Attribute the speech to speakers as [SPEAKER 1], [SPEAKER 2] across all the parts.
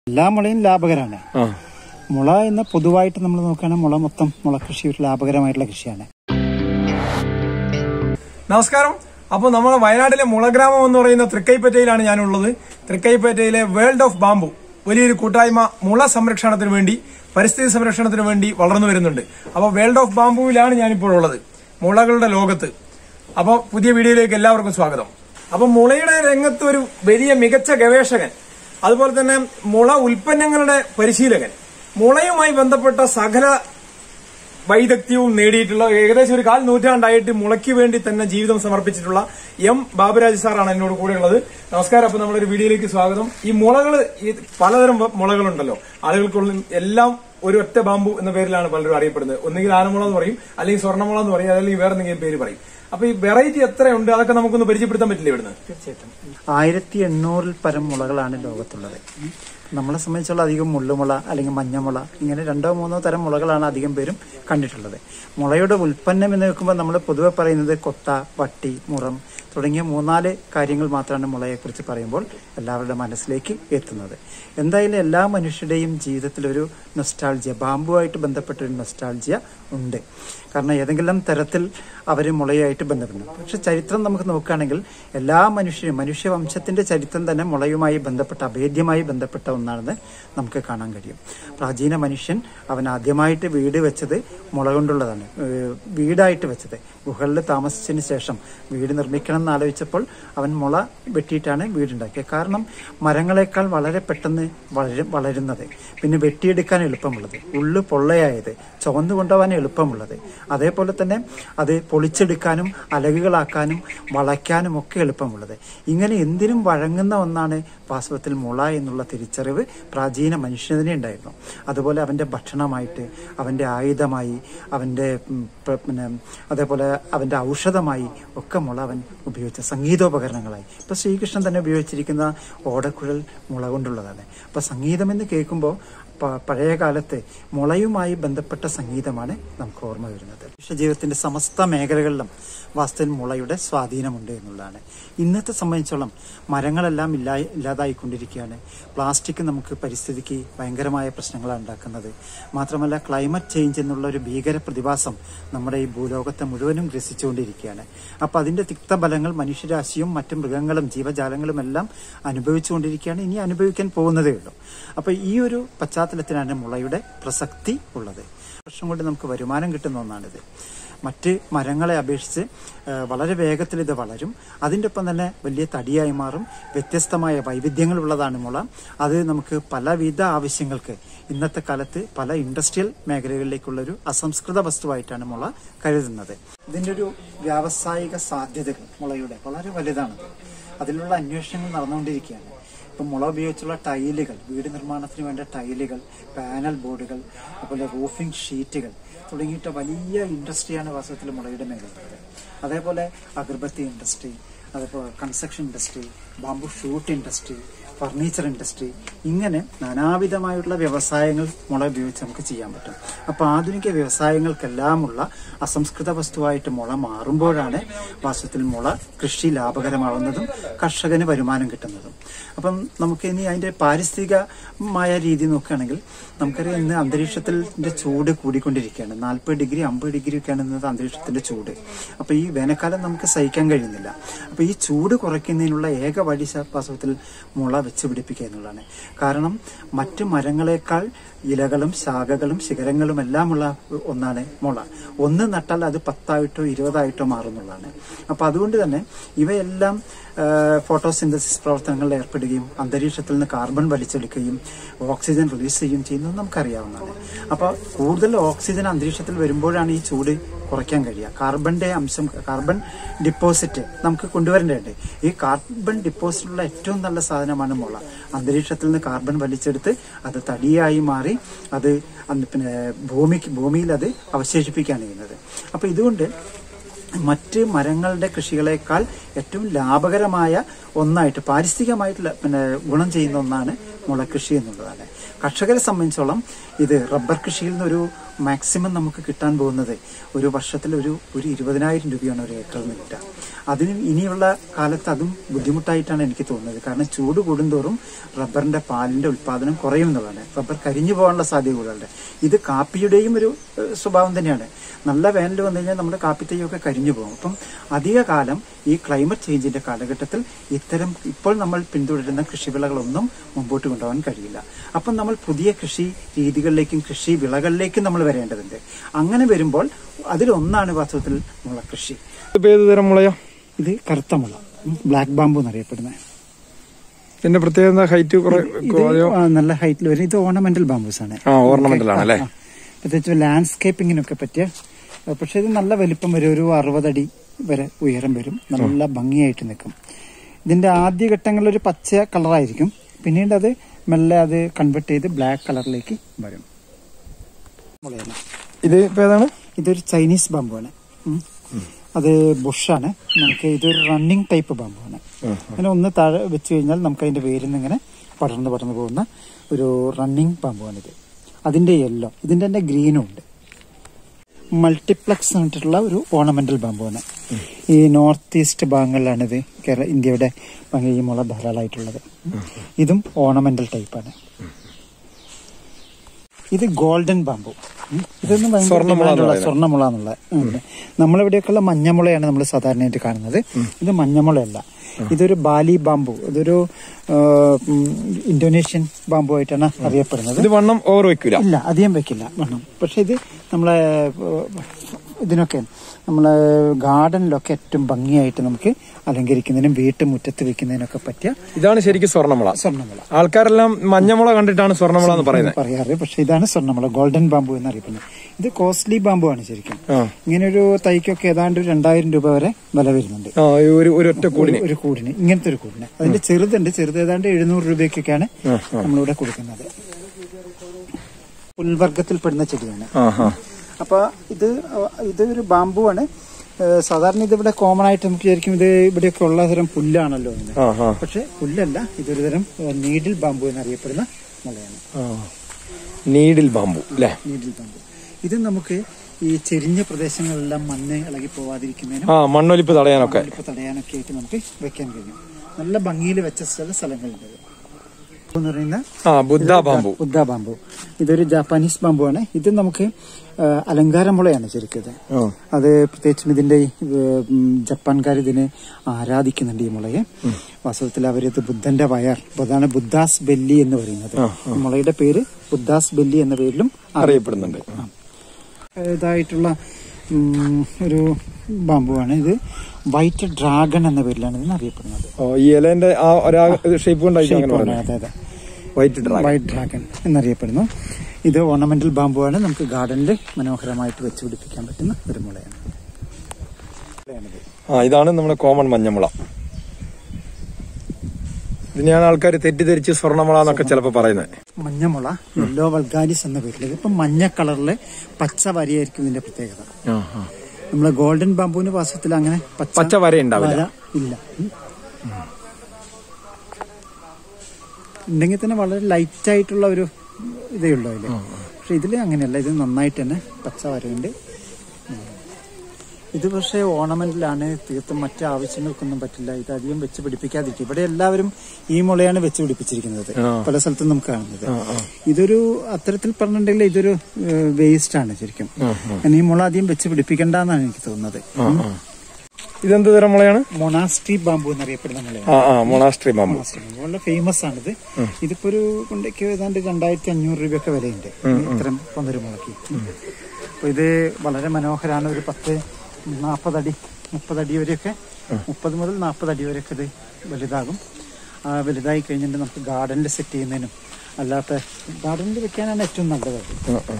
[SPEAKER 1] എല്ലാ മുളയും ലാഭകരമാണ്
[SPEAKER 2] ആ
[SPEAKER 1] മുള എന്ന പൊതുവായിട്ട് നമ്മൾ നോക്കുകയാണെങ്കിൽ മുള മൊത്തം മുള കൃഷി ഒരു ലാഭകരമായിട്ടുള്ള കൃഷിയാണ്
[SPEAKER 2] നമസ്കാരം അപ്പോൾ നമ്മുടെ വയനാട്ടിലെ മുളഗ്രാമം എന്ന് പറയുന്ന തൃക്കൈപ്പറ്റയിലാണ് ഞാനുള്ളത് തൃക്കൈപ്പറ്റയിലെ വേൾഡ് ഓഫ് ബാംബു വലിയൊരു കൂട്ടായ്മ മുള സംരക്ഷണത്തിന് വേണ്ടി പരിസ്ഥിതി സംരക്ഷണത്തിന് വേണ്ടി വളർന്നു വരുന്നുണ്ട് അപ്പോൾ വേൾഡ് ഓഫ് ബാംബുവിലാണ് ഞാനിപ്പോൾ ഉള്ളത് മുളകളുടെ ലോകത്ത് അപ്പോൾ പുതിയ വീഡിയോയിലേക്ക് എല്ലാവർക്കും സ്വാഗതം അപ്പോൾ മുളയുടെ രംഗത്ത് ഒരു വലിയ മികച്ച ഗവേഷകൻ അതുപോലെ തന്നെ മുള ഉൽപ്പന്നങ്ങളുടെ പരിശീലകൻ മുളയുമായി ബന്ധപ്പെട്ട സകല വൈദഗ്ധ്യവും നേടിയിട്ടുള്ള ഏകദേശം ഒരു കാൽ നൂറ്റാണ്ടായിട്ട് മുളയ്ക്ക് വേണ്ടി തന്നെ ജീവിതം സമർപ്പിച്ചിട്ടുള്ള എം ബാബുരാജ് സാറാണ് എന്നോട് കൂടെ ഉള്ളത് നമസ്കാരം അപ്പൊ നമ്മളൊരു വീഡിയോയിലേക്ക് സ്വാഗതം ഈ മുളകൾ ഈ പലതരം വ- മുളകളുണ്ടല്ലോ ആളുകൾക്കുള്ള എല്ലാം ഒരു ഒറ്റ ബാമ്പു എന്ന പേരിലാണ് പലരും അറിയപ്പെടുന്നത് ഒന്നുകിൽ ആനമുള എന്ന് പറയും അല്ലെങ്കിൽ സ്വർണ്ണമുള എന്ന് പറയും അല്ലെങ്കിൽ വേറെ എന്തെങ്കിലും പേര് പറയും അപ്പൊ ഈ വെറൈറ്റി എത്രയുണ്ട് അതൊക്കെ നമുക്കൊന്ന് പരിചയപ്പെടുത്താൻ പറ്റില്ല ഇവിടുന്ന്
[SPEAKER 1] തീർച്ചയായിട്ടും ആയിരത്തി എണ്ണൂറിൽ പരം മുളകളാണ് ലോകത്തുള്ളത് നമ്മളെ സംബന്ധിച്ചുള്ള അധികം മുള്ളുമുള അല്ലെങ്കിൽ മഞ്ഞമുള ഇങ്ങനെ രണ്ടോ മൂന്നോ തരം മുളകളാണ് അധികം പേരും കണ്ടിട്ടുള്ളത് മുളയുടെ ഉൽപ്പന്നം എന്ന് വെക്കുമ്പോൾ നമ്മൾ പൊതുവെ പറയുന്നത് കൊട്ട വട്ടി മുറം തുടങ്ങിയ മൂന്നാല് കാര്യങ്ങൾ മാത്രമാണ് മുളയെക്കുറിച്ച് പറയുമ്പോൾ എല്ലാവരുടെ മനസ്സിലേക്ക് എത്തുന്നത് എന്തായാലും എല്ലാ മനുഷ്യരുടെയും ജീവിതത്തിൽ ഒരു നൊസ്റ്റാൾജിയ ബാമ്പുമായിട്ട് ബന്ധപ്പെട്ട ഒരു നൊസ്റ്റാൾജിയ ഉണ്ട് കാരണം ഏതെങ്കിലും തരത്തിൽ അവർ മുളയുമായിട്ട് ബന്ധപ്പെടുന്നു പക്ഷെ ചരിത്രം നമുക്ക് നോക്കുകയാണെങ്കിൽ എല്ലാ മനുഷ്യരും മനുഷ്യവംശത്തിന്റെ ചരിത്രം തന്നെ മുളയുമായി ബന്ധപ്പെട്ട അഭേദ്യമായി ബന്ധപ്പെട്ട ഒന്നാണെന്ന് നമുക്ക് കാണാൻ കഴിയും പ്രാചീന മനുഷ്യൻ അവൻ ആദ്യമായിട്ട് വീട് വെച്ചത് മുള കൊണ്ടുള്ളതാണ് ഏഹ് വീടായിട്ട് വെച്ചത് ഗുഹകളിൽ താമസിച്ചതിന് ശേഷം വീട് നിർമ്മിക്കണം എന്ന് ആലോചിച്ചപ്പോൾ അവൻ മുള വെട്ടിയിട്ടാണ് വീടുണ്ടാക്കിയത് കാരണം മരങ്ങളെക്കാൾ വളരെ പെട്ടെന്ന് വളരും വളരുന്നത് പിന്നെ വെട്ടിയെടുക്കാൻ എളുപ്പമുള്ളത് ഉള്ളു പൊള്ളയായത് ചുവന്നു കൊണ്ടുപോകാൻ എളുപ്പമുള്ളത് അതേപോലെ തന്നെ അത് പൊളിച്ചെടുക്കാനും അലകുകളാക്കാനും വളയ്ക്കാനും ഒക്കെ എളുപ്പമുള്ളത് ഇങ്ങനെ എന്തിനും വഴങ്ങുന്ന ഒന്നാണ് വാസ്തവത്തിൽ മുള എന്നുള്ള തിരിച്ചറിവ് പ്രാചീന മനുഷ്യനെ ഉണ്ടായിരുന്നു അതുപോലെ അവന്റെ ഭക്ഷണമായിട്ട് അവന്റെ ആയുധമായി അവന്റെ ഉം, പ- പിന്നെ അതേപോലെ അവന്റെ ഔഷധമായി ഒക്കെ മുള അവൻ ഉപയോഗിച്ച സംഗീതോപകരണങ്ങളായി ഇപ്പൊ ശ്രീകൃഷ്ണൻ തന്നെ ഉപയോഗിച്ചിരിക്കുന്ന ഓടക്കുഴൽ മുള കൊണ്ടുള്ളതാണ് അപ്പൊ സംഗീതം എന്ന് കേൾക്കുമ്പോൾ പ- പഴയ കാലത്ത് മുളയുമായി ബന്ധപ്പെട്ട സംഗീതമാണ് നമുക്ക് ഓർമ്മ വരുന്നത് മനുഷ്യ ജീവിതത്തിന്റെ സമസ്ത മേഖലകളിലും വാസ്തവത്തിൽ മുളയുടെ സ്വാധീനമുണ്ട് എന്നുള്ളതാണ് ഇന്നത്തെ സംബന്ധിച്ചോളം മരങ്ങളെല്ലാം ഇല്ലാ ഇല്ലാതായിക്കൊണ്ടിരിക്കുകയാണ് പ്ലാസ്റ്റിക് നമുക്ക് പരിസ്ഥിതിക്ക് ഭയങ്കരമായ പ്രശ്നങ്ങളാണ് ഉണ്ടാക്കുന്നത് മാത്രമല്ല ക്ലൈമറ്റ് ചേഞ്ച് എന്നുള്ള ഒരു ഭീകര പ്രതിഭാസം നമ്മുടെ ഈ ഭൂലോകത്തെ മുഴുവനും ഗ്രസിച്ചുകൊണ്ടിരിക്കുകയാണ് അപ്പൊ അതിന്റെ തിക്തഫലങ്ങൾ മനുഷ്യരാശിയും മറ്റു മൃഗങ്ങളും ജീവജാലങ്ങളും എല്ലാം അനുഭവിച്ചുകൊണ്ടിരിക്കുകയാണ് ഇനി അനുഭവിക്കാൻ പോകുന്നതേ ഉള്ളൂ അപ്പൊ ഈ ഒരു പശ്ചാത്തലത്തിലാണ് മുളയുടെ പ്രസക്തി ഉള്ളത് വർഷം കൊണ്ട് നമുക്ക് വരുമാനം കിട്ടുന്ന ഒന്നാണിത് മറ്റ് മരങ്ങളെ അപേക്ഷിച്ച് ആ, വളരെ വേഗത്തിൽ ഇത് വളരും അതിൻ്റെ ഒപ്പം തന്നെ വലിയ തടിയായി മാറും വ്യത്യസ്തമായ വൈവിധ്യങ്ങളുള്ളതാണ് മുള അത് നമുക്ക് പലവിധ ആവശ്യങ്ങൾക്ക് ഇന്നത്തെ കാലത്ത് പല ഇൻഡസ്ട്രിയൽ മേഖലകളിലേക്കുള്ള ഒരു അസംസ്കൃത വസ്തുവായിട്ടാണ് മുള കരുതുന്നത് ഇതിൻ്റെ ഒരു വ്യാവസായിക സാധ്യതകൾ മുളയുടെ വളരെ വലുതാണ് അതിലുള്ള അന്വേഷണങ്ങൾ നടന്നുകൊണ്ടിരിക്കുകയാണ് ഇപ്പം മുള ഉപയോഗിച്ചുള്ള ടൈലുകൾ വീട് നിർമ്മാണത്തിന് വേണ്ട ടൈലുകൾ പാനൽ ബോർഡുകൾ അതുപോലെ റൂഫിംഗ് ഷീറ്റുകൾ തുടങ്ങിയിട്ട് വലിയ ഇൻഡസ്ട്രിയാണ് വാസ്തവത്തിൽ മുളയുടെ മേഖലയിൽ അതേപോലെ അഗർബത്തി ഇൻഡസ്ട്രി അതേപോലെ construction industry bamboo shoot industry furniture industry ഇങ്ങനെ നാനാവിധമായിട്ടുള്ള വ്യവസായങ്ങൾ മുള ഉപയോഗിച്ച് നമുക്ക് ചെയ്യാൻ പറ്റും അപ്പൊ ആധുനിക വ്യവസായങ്ങൾക്കെല്ലാമുള്ള അസംസ്കൃത വസ്തുവായിട്ട് മുള മാറുമ്പോഴാണ് വാസ്തവത്തിൽ മുള കൃഷി ലാഭകരമാവുന്നതും കർഷകന് വരുമാനം കിട്ടുന്നതും അപ്പം നമുക്ക് ഇനി അതിന്റെ പാരിസ്ഥിതികമായ രീതി നോക്കുകയാണെങ്കിൽ നമുക്കറിയാം ഇന്ന് അന്തരീക്ഷത്തിന്റെ ചൂട് കൂടിക്കൊണ്ടിരിക്കുകയാണ് നാൽപ്പത് ഡിഗ്രി അമ്പത് ഡിഗ്രി ഒക്കെയാണ് ഇന്നത്തെ അന്തരീക്ഷത്തിന്റെ ചൂട് അപ്പൊ ഈ വേനൽക്കാലം നമുക്ക് സഹിക്കാൻ കഴിയുന്നില്ല അപ്പൊ ഈ ചൂട് കുറയ്ക്കുന്നതിനുള്ള ഏക വഴി ശ- വാസ്തവത്തിൽ മുള വെച്ച് പിടിപ്പിക്കുക എന്നുള്ളതാണ് കാരണം മറ്റു മരങ്ങളെക്കാൾ ഇലകളും ശാഖകളും ശിഖരങ്ങളും എല്ലാമുള്ള ഒന്നാണ് മുള ഒന്ന് നട്ടാൽ അത് പത്തായിട്ടോ ഇരുപതായിട്ടോ മാറുന്നുള്ളതാണ് അപ്പൊ അതുകൊണ്ട് തന്നെ ഇവയെല്ലാം ഫോട്ടോസിന്തസിസ് പ്രവർത്തനങ്ങളിൽ ഏർപ്പെടുകയും അന്തരീക്ഷത്തിൽ നിന്ന് കാർബൺ വലിച്ചെടുക്കുകയും ഓക്സിജൻ റിലീസ് ചെയ്യുകയും ചെയ്യുന്നത് നമുക്കറിയാവുന്നതാണ് അപ്പൊ കൂടുതൽ ഓക്സിജൻ അന്തരീക്ഷത്തിൽ വരുമ്പോഴാണ് ഈ ചൂട് കുറയ്ക്കാൻ കഴിയുക കാർബണിന്റെ അംശം കാർബൺ ഡിപ്പോസിറ്റ് നമുക്ക് കൊണ്ടുവരേണ്ടതുണ്ട് ഈ കാർബൺ ഡിപ്പോസിറ്റുള്ള ഏറ്റവും നല്ല സാധനമാണ് മുള അന്തരീക്ഷത്തിൽ നിന്ന് കാർബൺ വലിച്ചെടുത്ത് അത് തടിയായി മാറി അത് അന്ന് പിന്നെ ഭൂമിക്ക് ഭൂമിയിൽ അത് അവശേഷിപ്പിക്കുകയാണ് ചെയ്യുന്നത് അപ്പൊ ഇതുകൊണ്ട് മറ്റ് മരങ്ങളുടെ കൃഷികളെക്കാൾ ഏറ്റവും ലാഭകരമായ ഒന്നായിട്ട് പാരിസ്ഥിതികമായിട്ട് ല- പിന്നെ ഗുണം ചെയ്യുന്ന ഒന്നാണ് മുളകൃഷി എന്നുള്ളതാണ് കർഷകരെ സംബന്ധിച്ചോളം ഇത് റബ്ബർ കൃഷിയിൽ നിന്നൊരു മാക്സിമം നമുക്ക് കിട്ടാൻ പോകുന്നത് ഒരു വർഷത്തിൽ ഒരു ഒരു ഇരുപതിനായിരം രൂപയാണ് ഒരു ഏക്കറിന് കിട്ടുക അതിന് ഇനിയുള്ള കാലത്ത് അതും ബുദ്ധിമുട്ടായിട്ടാണ് എനിക്ക് തോന്നുന്നത് കാരണം ചൂട് കൂടുന്തോറും റബ്ബറിന്റെ പാലിന്റെ ഉൽപാദനം കുറയും എന്നുള്ളതാണ് റബ്ബർ കരിഞ്ഞു പോകാനുള്ള സാധ്യത കൂടുതലുണ്ട് ഇത് കാപ്പിയുടെയും ഒരു ഏഹ്, സ്വഭാവം തന്നെയാണ് നല്ല വേനൽ വന്നു കഴിഞ്ഞാൽ നമ്മുടെ കാപ്പിത്തൈയൊക്കെ കരിഞ്ഞു പോകും അപ്പം അധിക കാലം ഈ ക്ലൈമറ്റ് ചേഞ്ചിന്റെ കാലഘട്ടത്തിൽ ഇത്തരം ഇപ്പോൾ നമ്മൾ പിന്തുടരുന്ന കൃഷിവിളകളൊന്നും മുമ്പോട്ട് കൊണ്ടുപോകാൻ കഴിയില്ല അപ്പം നമ്മൾ പുതിയ കൃഷി രീതികളിലേക്കും കൃഷി വിളകളിലേക്കും നമ്മൾ വരേണ്ടതുണ്ട് അങ്ങനെ വരുമ്പോൾ അതിലൊന്നാണ് വാസ്തവത്തിൽ മുളകൃഷി
[SPEAKER 2] ഇതിപ്പോ ഏത് തരം മുളയാ
[SPEAKER 1] ഇത് കറുത്ത മുള ബ്ലാക്ക് ബാമ്പു എന്നറിയപ്പെടുന്നത്
[SPEAKER 2] ഇതിന്റെ പ്രത്യേകത ഹൈറ്റ് കുറെ
[SPEAKER 1] ഇത് ആ, നല്ല ഹൈറ്റിൽ വരും ഇത് ഓർണമെന്റൽ ബാമ്പൂസ് ആണ്
[SPEAKER 2] ആ ഓർണമെന്റൽ ആണ് അല്ലേ
[SPEAKER 1] ആ, പ്രത്യേകിച്ച് ലാൻഡ്സ്കേപ്പിങ്ങിനൊക്കെ പറ്റിയ ആ, പക്ഷെ ഇത് നല്ല വലിപ്പം വരും ഒരു അറുപതടി വരെ ഉയരം വരും നല്ല ഭംഗിയായിട്ട് നിൽക്കും ഇതിന്റെ ആദ്യ ഘട്ടങ്ങളിൽ ഒരു പച്ച കളറായിരിക്കും പിന്നീട് അത് മെല്ലെ അത് കൺവെർട്ട് ചെയ്ത് ബ്ലാക്ക് കളറിലേക്ക് വരും മുളയാണ്.
[SPEAKER 2] ഇത് ഇപ്പൊ ഏതാണ്
[SPEAKER 1] ഇതൊരു ചൈനീസ് ബാമ്പുവാണ് ഉം. അത് ബുഷാണ് നമുക്ക് ഇതൊരു റണ്ണിങ് ടൈപ്പ് ബാമ്പുവാണ് അങ്ങനെ ഒന്ന് താഴെ വെച്ച് കഴിഞ്ഞാൽ നമുക്ക് അതിന്റെ വേരിൽ നിന്ന് ഇങ്ങനെ പടർന്ന് പടർന്ന് പോകുന്ന ഒരു റണ്ണിങ് ബാമ്പുവാണിത് അതിന്റെ യെല്ലോ ഇതിന്റെ തന്നെ ഗ്രീനും ഉണ്ട് മൾട്ടിപ്ലക്സ് എന്നിട്ടുള്ള ഒരു ഓർണമെന്റൽ ബാമ്പുവാണ് ഈ നോർത്ത് ഈസ്റ്റ് ഭാഗങ്ങളിലാണ് ഇത് കേരള ഇന്ത്യയുടെ ഭംഗി ഈ മുള ധാരാളമായിട്ടുള്ളത് ഇതും ഓർണമെന്റൽ ടൈപ്പാണ് ഇത് ഗോൾഡൻ ബാമ്പു ഉം. ഇതൊന്നും ഭയങ്കര
[SPEAKER 2] സ്വർണ്ണമുള എന്ന്
[SPEAKER 1] ഡിമാൻഡുള്ള
[SPEAKER 2] പറയുന്നത്.
[SPEAKER 1] സ്വർണ്ണമുള എന്നുള്ള ഉം. നമ്മളിവിടെയൊക്കെയുള്ള മഞ്ഞമുളയാണ് നമ്മൾ സാധാരണയായിട്ട് കാണുന്നത് ഇത് മഞ്ഞമുളയല്ല ഇതൊരു ബാലി ബാമ്പു ഇതൊരു ആ, ഉം, ഇന്തോനേഷ്യൻ ബാമ്പു ആയിട്ടാണ് അറിയപ്പെടുന്നത്
[SPEAKER 2] ഇത് വണ്ണം ഓവർ വെക്കൂല
[SPEAKER 1] ഇല്ല അധികം വെക്കില്ല വണ്ണം പക്ഷെ ഇത് നമ്മളെ ഏഹ്, ഇതിനൊക്കെ നമ്മളെ ഗാർഡനിലൊക്കെ ഏറ്റവും ഭംഗിയായിട്ട് നമുക്ക് അലങ്കരിക്കുന്നതിനും വീട്ടുമുറ്റത്ത് വെക്കുന്നതിനൊക്കെ പറ്റിയ
[SPEAKER 2] ഇതാണ് ശരിക്കും സ്വർണ്ണമുള
[SPEAKER 1] സ്വർണ്ണമുള
[SPEAKER 2] ആൾക്കാരെല്ലാം മഞ്ഞമുള കണ്ടിട്ടാണ് സ്വർണ്ണമുള എന്ന് പറയുന്നത്
[SPEAKER 1] പറയാറ് പക്ഷെ ഇതാണ് സ്വർണ്ണമുള ഗോൾഡൻ ബാമ്പു എന്നറിയപ്പെടുന്നത് ഇത് കോസ്റ്റ്ലി ബാമ്പു ആണ് ശരിക്കും
[SPEAKER 2] ആ.
[SPEAKER 1] ഇങ്ങനെ ഒരു തൈക്കൊക്കെ ഏതാണ്ട് ഒരു രണ്ടായിരം രൂപ വരെ വില വരുന്നുണ്ട്
[SPEAKER 2] ആ ഒരു ഒരു ഒറ്റ കൂടിന്
[SPEAKER 1] ഒരു- ഒരു കൂടിന് ഇങ്ങനത്തെ ഒരു കൂടിന് അതിന്റെ ചെറുതുണ്ട് ചെറുത് ഏതാണ്ട് എഴുന്നൂറ് രൂപയ്ക്കൊക്കെയാണ് നമ്മളിവിടെ കൊടുക്കുന്നത് പുൽവർഗത്തിൽപ്പെടുന്ന ചെടിയാണ്
[SPEAKER 2] ആ ആ
[SPEAKER 1] അപ്പൊ ഇത് അഹ് ഇത് ഒരു ബാമ്പു ആണ് ഏഹ് സാധാരണ ഇത് ഇവിടെ കോമൺ ആയിട്ട് നമുക്ക് വിചാരിക്കും ഇത് ഇവിടെയൊക്കെ ഉള്ള തരം പുല്ലാണല്ലോ എന്ന്
[SPEAKER 2] ആ ആ
[SPEAKER 1] പക്ഷെ പുല്ലല്ല ഇതൊരു തരം നീഡിൽ ബാമ്പു എന്നറിയപ്പെടുന്ന മുളയാണ്
[SPEAKER 2] ആ. നീഡിൽ ബാമ്പു അല്ലേ
[SPEAKER 1] നീഡിൽ ബാമ്പു ഇത് നമുക്ക് ഈ ചെരിഞ്ഞ പ്രദേശങ്ങളിലെല്ലാം മണ്ണ് ഇളകി പോവാതിരിക്കുന്നതിനും
[SPEAKER 2] ആ മണ്ണൊലിപ്പ് തടയാനൊക്കെ
[SPEAKER 1] ഇപ്പൊ തടയാനൊക്കെ ആയിട്ട് നമുക്ക് വെക്കാൻ കഴിയും നല്ല ഭംഗിയിൽ വെച്ച ചില സ്ഥലങ്ങളുണ്ട് ഇത്. എന്ന് പറയുന്ന
[SPEAKER 2] ആ ബുദ്ധ ബാമ്പു
[SPEAKER 1] ബുദ്ധ ബാമ്പു ഇതൊരു ജാപ്പാനീസ് ബാമ്പു ആണ് ഇത് നമുക്ക് ആ, അലങ്കാരമുളയാണ് ശരിക്കും ഇത്
[SPEAKER 2] ആ.
[SPEAKER 1] അത് പ്രത്യേകിച്ചും ഇതിന്റെ ഈ, ഉം, ജപ്പാൻകാർ ഇതിനെ ആരാധിക്കുന്നുണ്ട് ഈ മുളയെ വാസ്തവത്തിൽ അവരിത് ബുദ്ധന്റെ വയർ അതാണ് ബുദ്ധാസ് ബെല്ലി എന്ന് പറയുന്നത് ഈ മുളയുടെ പേര് ബുദ്ധാസ് ബെല്ലി എന്ന പേരിലും
[SPEAKER 2] അറിയപ്പെടുന്നുണ്ട്
[SPEAKER 1] ഇതായിട്ടുള്ള ഉം, ഒരു ബാമ്പുവാണ് ഇത് വൈറ്റ് ഡ്രാഗൺ എന്ന പേരിലാണ് ഇതിന് അറിയപ്പെടുന്നത്
[SPEAKER 2] ഓ ഈ ഇലേന്റെ ആ ഒരാ ഷേപ്പ് കൊണ്ടായിരിക്കും അങ്ങനെ
[SPEAKER 1] ഷേപ്പാണ്,
[SPEAKER 2] പറയുന്നത്
[SPEAKER 1] അതെ അതെ
[SPEAKER 2] വൈറ്റ് ഡ്രാഗൺ
[SPEAKER 1] വൈറ്റ് ഡ്രാഗൺ എന്നറിയപ്പെടുന്നു ഇത് ഓർണമെന്റൽ ബാമ്പുവാണ് നമുക്ക് ഗാർഡനിൽ മനോഹരമായിട്ട് വെച്ച് പിടിപ്പിക്കാൻ പറ്റുന്ന ഒരു മുളയാണ് മുളയാണിത്.
[SPEAKER 2] ആ ഇതാണ് നമ്മുടെ കോമൺ മഞ്ഞമുള ഇതിനെയാണ് ആൾക്കാർ തെറ്റിദ്ധരിച്ച് സ്വർണ്ണമുള എന്നൊക്കെ ചിലപ്പോ പറയുന്നത്
[SPEAKER 1] മഞ്ഞമുള യെല്ലോ വൾഗാലിസ് എന്ന പേരിൽ ഇപ്പം മഞ്ഞ കളറിലെ പച്ച വരിയായിരിക്കും ഇതിന്റെ പ്രത്യേകത നമ്മളെ ഗോൾഡൻ ബാമ്പുവിന് വാസ്തവത്തിൽ അങ്ങനെ
[SPEAKER 2] പച്ച വര ഉണ്ടാവില്ല
[SPEAKER 1] വര ഇല്ല ഉം. ഉണ്ടെങ്കിൽ തന്നെ വളരെ ലൈറ്റ് ആയിട്ടുള്ള ഒരു ഇതേ ഉള്ളൂ അതില് പക്ഷെ ഇതില് അങ്ങനെയല്ല ഇത് നന്നായിട്ട് തന്നെ പച്ച വരയുണ്ട് ഉം. ഇത് പക്ഷേ ഓർണമെന്റിലാണ് തീർത്തും മറ്റു ആവശ്യങ്ങൾക്കൊന്നും പറ്റില്ല ഇത് അധികം വെച്ച് പിടിപ്പിക്കാതിരിക്കും ഇവിടെ എല്ലാവരും ഈ മുളയാണ് വെച്ച് പിടിപ്പിച്ചിരിക്കുന്നത്
[SPEAKER 2] ആ.
[SPEAKER 1] പല സ്ഥലത്തും നമുക്ക് കാണുന്നത് ഇതൊരു അത്തരത്തിൽ പറഞ്ഞിട്ടുണ്ടെങ്കിൽ ഇതൊരു വേസ്റ്റ് ആണ് ശരിക്കും കാരണം ഈ മുള അധികം വെച്ച് പിടിപ്പിക്കണ്ടെന്നാണ് എനിക്ക് തോന്നുന്നത്
[SPEAKER 2] ഇതെന്ത് തരം മുളയാണ്
[SPEAKER 1] മൊണാസ്ട്രി ബാമ്പു എന്നറിയപ്പെടുന്ന മുളയാണ്
[SPEAKER 2] ആ ആ മൊണാസ്ട്രി ബാമ്പു
[SPEAKER 1] വളരെ ഫേമസ് ആണിത് ഇതിപ്പോ ഒരു കൊണ്ടേക്ക് ഏതാണ്ട് രണ്ടായിരത്തി അഞ്ഞൂറ് രൂപയൊക്കെ വിലയുണ്ട് ഇത്തരം പന്തരു മുളക്കി അപ്പൊ ഇത് വളരെ മനോഹരമാണ് ഒരു പത്ത് നാൽപ്പതടി മുപ്പതടി വരെയൊക്കെ മുപ്പത് മുതൽ നാൽപ്പത് അടി വരെയൊക്കെ ഇത് വലുതാകും ആ വലുതായി കഴിഞ്ഞിട്ട് നമുക്ക് ഗാർഡനിൽ സെറ്റ് ചെയ്യുന്നതിനും അല്ലാത്ത ഗാർഡനിൽ വെക്കാനാണ് ഏറ്റവും നല്ലത് അത്.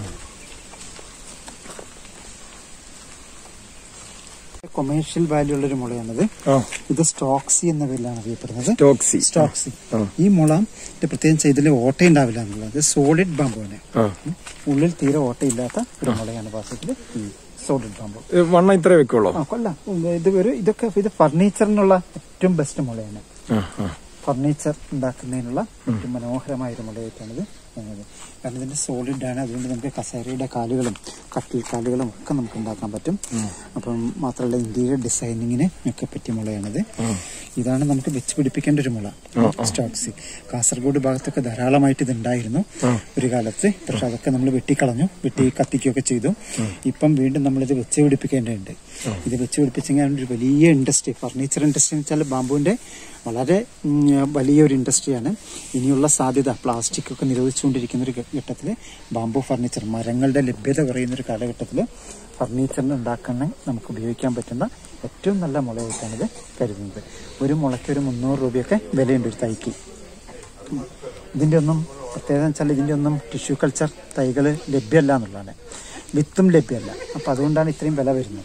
[SPEAKER 1] കൊമേഴ്ഷ്യൽ വാല്യൂ ഉള്ള ഒരു മുളയാണിത്
[SPEAKER 2] ആ
[SPEAKER 1] ഇത് സ്റ്റോക്സി എന്ന പേരിലാണ് അറിയപ്പെടുന്നത്
[SPEAKER 2] ടോക്സി
[SPEAKER 1] സ്റ്റോക്സി ഈ മുള പ്രത്യേകം ഇതിൽ ഓട്ട ഉണ്ടാവില്ല എന്നുള്ളത് സോളിഡ് ബാമ്പുവാണ്
[SPEAKER 2] ആ
[SPEAKER 1] ഉം. ഉള്ളിൽ തീരെ ഓട്ടയില്ലാത്ത ഒരു മുളയാണ് വാസ്തവത്തില് സോളിഡ് ബാമ്പു
[SPEAKER 2] ഇത് വണ്ണം ഇത്രേ വെക്കുള്ളൂ
[SPEAKER 1] ആ കൊല്ലാം ഉം, ഇത് ഒരു ഇതൊക്കെ ഇത് ഫർണിച്ചറിനുള്ള ഏറ്റവും ബെസ്റ്റ് മുളയാണ്
[SPEAKER 2] ആ, ആ.
[SPEAKER 1] ഫർണിച്ചർ ഉണ്ടാക്കുന്നതിനുള്ള ഏറ്റവും മനോഹരമായ ഒരു മുളയായിട്ടാണിത് വന്നത് കാരണം ഇതിന്റെ സോളിഡ് ആണ് അതുകൊണ്ട് നമുക്ക് കസേരയുടെ കാലുകളും കട്ടിൽ കാലുകളും ഒക്കെ നമുക്ക് ഉണ്ടാക്കാൻ പറ്റും അപ്പം മാത്രമല്ല ഇന്ത്യയുടെ ഡിസൈനിങ്ങിന് ഒക്കെ പറ്റിയ മുളയാണിത് ഇതാണ് നമുക്ക് വെച്ച് പിടിപ്പിക്കേണ്ട ഒരു മുള സ്റ്റോക്സി കാസർഗോഡ് ഭാഗത്തൊക്കെ ധാരാളമായിട്ട് ഇത് ഉണ്ടായിരുന്നു ഒരു കാലത്ത് പക്ഷെ അതൊക്കെ നമ്മൾ വെട്ടിക്കളഞ്ഞു വെട്ടി കത്തിക്കുകയൊക്കെ ചെയ്തു ഇപ്പം വീണ്ടും നമ്മളിത് വെച്ച് പിടിപ്പിക്കേണ്ടതുണ്ട് ഇത് വെച്ച് പിടിപ്പിച്ചെങ്കിൽ ഒരു വലിയ ഇൻഡസ്ട്രി ഫർണിച്ചർ ഇൻഡസ്ട്രി എന്ന് വെച്ചാൽ ബാമ്പുവിന്റെ വളരെ ഉം, വലിയൊരു ഇൻഡസ്ട്രിയാണ് ഇനിയുള്ള സാധ്യത പ്ലാസ്റ്റിക് ഒക്കെ നിരോധിച്ചുകൊണ്ടിരിക്കുന്ന ഒരു ഘട്ടത്തിൽ ബാംബു ഫർണിച്ചർ മരങ്ങളുടെ ലഭ്യത കുറയുന്ന ഒരു കാലഘട്ടത്തിൽ ഫർണിച്ചറിന് ഉണ്ടാക്കാൻ നമുക്ക് ഉപയോഗിക്കാൻ പറ്റുന്ന ഏറ്റവും നല്ല മുളയായിട്ടാണ് ഇത് കരുതുന്നത് ഒരു മുളയ്ക്ക് ഒരു മുന്നൂറ് രൂപയൊക്കെ വിലയുണ്ട് ഒരു തൈക്ക് ഇതിൻ്റെ ഒന്നും പ്രത്യേകത വെച്ചാൽ ഇതിൻ്റെ ഒന്നും ടിഷ്യൂ കൾച്ചർ തൈകൾ ലഭ്യമല്ല എന്നുള്ളതാണ് വിത്തും ലഭ്യമല്ല അപ്പം അതുകൊണ്ടാണ് ഇത്രയും വില വരുന്നത്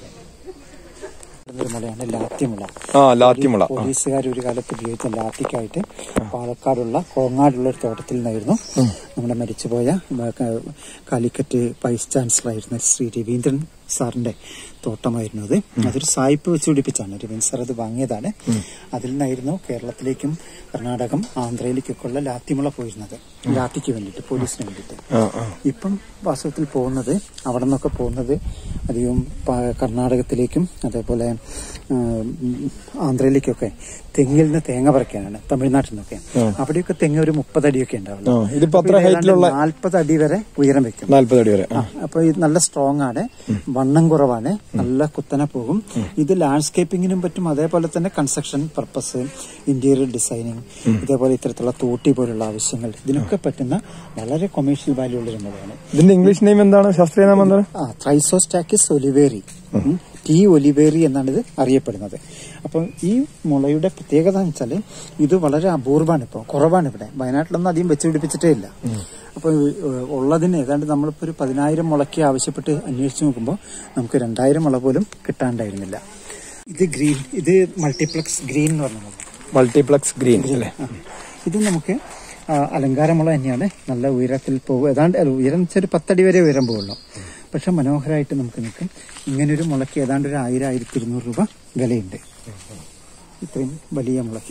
[SPEAKER 1] ഒരു മുളയാണ് ലാത്തിമുള
[SPEAKER 2] ആ ലാത്തിമുള
[SPEAKER 1] പോലീസുകാർ ഒരു കാലത്ത് ഉപയോഗിച്ച ലാത്തിക്കായിട്ട് പാലക്കാടുള്ള കോങ്ങാടുള്ള ഒരു തോട്ടത്തിൽ നിന്നായിരുന്നു നമ്മുടെ മരിച്ചുപോയ ഉം, ക- കാലിക്കറ്റ് വൈസ് ചാൻസലർ ആയിരുന്ന ശ്രീ രവീന്ദ്രൻ സാറിന്റെ തോട്ടമായിരുന്നു അത് അതൊരു സായിപ്പ് വെച്ച് പിടിപ്പിച്ചാണ് രവീന്ദ്രൻ സാർ അത് വാങ്ങിയതാണ് അതിൽ നിന്നായിരുന്നു കേരളത്തിലേക്കും കർണാടകം ആന്ധ്രയിലേക്കൊക്കെ ഉള്ള ലാത്തിമുള പോയിരുന്നത് ലാത്തിക്ക് വേണ്ടിയിട്ട് പോലീസിന് വേണ്ടിയിട്ട്
[SPEAKER 2] ആ ആ
[SPEAKER 1] ഇപ്പം വാസ്തവത്തിൽ പോകുന്നത് അവിടെ നിന്നൊക്കെ പോകുന്നത് അധികവും പ- കർണാടകത്തിലേക്കും അതേപോലെ ആ, ഉം, ആന്ധ്രയിലേക്കൊക്കെ തെങ്ങിൽ നിന്ന് തേങ്ങ പറിക്കാനാണ് തമിഴ്നാട്ടിൽ നിന്നൊക്കെ അവിടെയൊക്കെ തെങ്ങ് ഒരു മുപ്പതടിയൊക്കെ ഉണ്ടാവുള്ളൂ
[SPEAKER 2] ആ, ഇതിപ്പോ അത്ര ഹൈറ്റിലുള്ള
[SPEAKER 1] നാൽപ്പത് അടി വരെ ഉയരം വെക്കും
[SPEAKER 2] നാല്പത് അടി വരെ ആ.
[SPEAKER 1] ആ, അപ്പൊ ഇത് നല്ല സ്ട്രോങ് ആണ് വണ്ണം കുറവാണ് നല്ല കുത്തനെ പോകും ഇത് ലാൻഡ്സ്കേപ്പിങ്ങിനും പറ്റും അതേപോലെ തന്നെ കൺസ്ട്രക്ഷൻ പർപ്പസ് ഇന്റീരിയർ ഡിസൈനിങ് ഇതേപോലെ ഇത്തരത്തിലുള്ള തോട്ടി പോലുള്ള ആവശ്യങ്ങൾ ഇതിനൊക്കെ പറ്റുന്ന വളരെ കൊമേഴ്ഷ്യൽ വാല്യൂ ഉള്ള ഒരു മുളയാണ്
[SPEAKER 2] ഇതിന്റെ ഇംഗ്ലീഷ് നെയിം എന്താണ് ശാസ്ത്രീയ നാമം എന്താണ്
[SPEAKER 1] ആ ത്രൈസോസ്റ്റാക്കിസ് ഒലിവേറി ഉം. ടീ ഒലിവേറി എന്നാണ് ഇത് അറിയപ്പെടുന്നത് അപ്പം ഈ മുളയുടെ പ്രത്യേകത എന്ന് വെച്ചാൽ ഇത് വളരെ അപൂർവമാണ് ഇപ്പോൾ കുറവാണ് ഇവിടെ വയനാട്ടിലൊന്നും അധികം വെച്ച് പിടിപ്പിച്ചിട്ടേ ഇല്ല അപ്പോൾ ഉള്ളതിന് ഏതാണ്ട് നമ്മളിപ്പോൾ ഒരു പതിനായിരം മുളയ്ക്ക് ആവശ്യപ്പെട്ട് അന്വേഷിച്ച് നോക്കുമ്പോൾ നമുക്ക് രണ്ടായിരം മുള പോലും കിട്ടാണ്ടായിരുന്നില്ല ഇത് ഗ്രീൻ ഇത് മൾട്ടിപ്ലക്സ് ഗ്രീൻ എന്ന് പറഞ്ഞത്
[SPEAKER 2] മൾട്ടിപ്ലക്സ് ഗ്രീൻ അല്ലേ
[SPEAKER 1] ആ. ഇത് നമുക്ക് ആ, അലങ്കാരമുള്ള തന്നെയാണ് നല്ല ഉയരത്തിൽ പോകും ഏതാണ്ട് അല്ല, ഉയരം വെച്ചാൽ ഒരു പത്തടി വരെ ഉയരം പോകുള്ളൂ പക്ഷെ മനോഹരമായിട്ട് നമുക്ക് നിൽക്കും ഇങ്ങനൊരു മുളയ്ക്ക് ഏതാണ്ട് ഒരു ആയിരം ആയിരത്തി ഇരുന്നൂറ് രൂപ വിലയുണ്ട് ഇത്രയും വലിയ മുളയ്ക്ക്